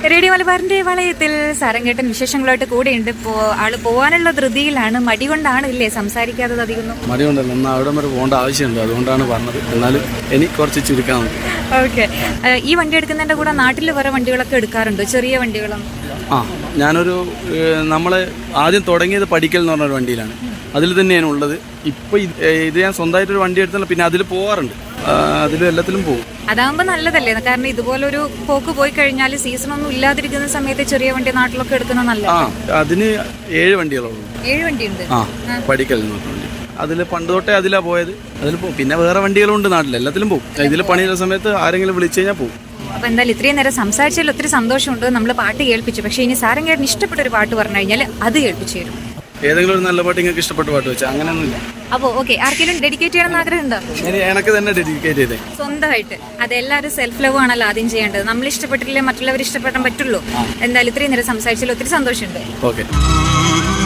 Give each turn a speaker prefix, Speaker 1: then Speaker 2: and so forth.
Speaker 1: radio മലബാറിന്റെ വളയത്തിൽ സാരംഗേട്ടൻ വിശേഷങ്ങളായിട്ട് കൂടെയുണ്ട് ഇപ്പോ ആള് പോവാനുള്ള ധൃതിയിലാണ് മടി കൊണ്ടാണ് ഇല്ലേ സംസാരിക്കാത്തത് അധികം
Speaker 2: മടിയുണ്ടല്ലോ എന്നാൽ അവിടെ വരെ പോകേണ്ട ആവശ്യമുണ്ട് അതുകൊണ്ടാണ് പറഞ്ഞത് എന്നാലും എനിക്ക് കുറച്ച് ചുരുക്കാൻ നോക്കും
Speaker 1: ഓക്കെ ഈ വണ്ടി എടുക്കുന്നതിന്റെ കൂടെ നാട്ടിൽ വേറെ വണ്ടികളൊക്കെ എടുക്കാറുണ്ട് ചെറിയ വണ്ടികളും
Speaker 2: ആ ഞാനൊരു ഏഹ്, നമ്മളെ ആദ്യം തുടങ്ങിയത് പഠിക്കൽ എന്ന് പറഞ്ഞൊരു വണ്ടിയിലാണ് അതിൽ തന്നെയാണ് ഉള്ളത് ഇപ്പം ഇത് ഏഹ്, ഇത് ഞാൻ സ്വന്തമായിട്ടൊരു വണ്ടി എടുത്തല്ല പിന്നെ അതിൽ പോകാറുണ്ട് അതിലും എല്ലാത്തിലും പോകും
Speaker 1: അതാകുമ്പോൾ നല്ലതല്ലേ കാരണം ഇതുപോലൊരു പോക്ക് പോയി കഴിഞ്ഞാൽ സീസൺ ഒന്നും ഇല്ലാതിരിക്കുന്ന സമയത്ത് ചെറിയ വണ്ടി നാട്ടിലൊക്കെ എടുക്കുന്നത് നല്ല
Speaker 2: ആ അതിന് ഏഴ് വണ്ടികളുള്ളൂ
Speaker 1: ഏഴ് വണ്ടിയുണ്ട്
Speaker 2: ആ പഠിക്കൽ എന്ന് പറഞ്ഞ വണ്ടി അതിൽ പണ്ട് തൊട്ടേ അതിലാ പോയത് അതിൽ പോകും പിന്നെ വേറെ വണ്ടികളും ഉണ്ട് നാട്ടിൽ എല്ലാത്തിലും പോകും ഇതിൽ പണിയുള്ള സമയത്ത് ആരെങ്കിലും വിളിച്ചു കഴിഞ്ഞാൽ പോകും
Speaker 1: അപ്പൊ എന്തായാലും ഇത്രയും നേരം സംസാരിച്ചതിൽ ഒത്തിരി സന്തോഷമുണ്ട് നമ്മൾ പാട്ട് കേൾപ്പിച്ചു പക്ഷേ ഇനി സാരംഗേട്ടന് ഇഷ്ടപ്പെട്ട ഒരു പാട്ട് പറഞ്ഞു കഴിഞ്ഞാൽ അത് കേൾപ്പിച്ചു തരും
Speaker 2: ഏതെങ്കിലും ഒരു നല്ല പാട്ട് നിങ്ങൾക്ക് ഇഷ്ടപ്പെട്ട പാട്ട് വെച്ചാൽ അങ്ങനെയൊന്നുമില്ല
Speaker 1: അപ്പോൾ ഓക്കെ ആർക്കെങ്കിലും ഡെഡിക്കേറ്റ് ചെയ്യണമെന്ന് ആഗ്രഹമുണ്ടോ
Speaker 2: ഞാൻ എനക്ക് തന്നെ ഡെഡിക്കേറ്റ് ചെയ്തേ
Speaker 1: സ്വന്തമായിട്ട് അതെല്ലാവരും സെൽഫ് ലവ് ആണല്ലോ ആദ്യം ചെയ്യേണ്ടത് നമ്മൾ ഇഷ്ടപ്പെട്ടില്ലേ മറ്റുള്ളവർ ഇഷ്ടപ്പെടാൻ പറ്റുള്ളൂ എന്തായാലും ഇത്രയും നേരം സംസാരിച്ചതിൽ ഒത്തിരി സന്തോഷമുണ്ട്
Speaker 2: ഓക്കെ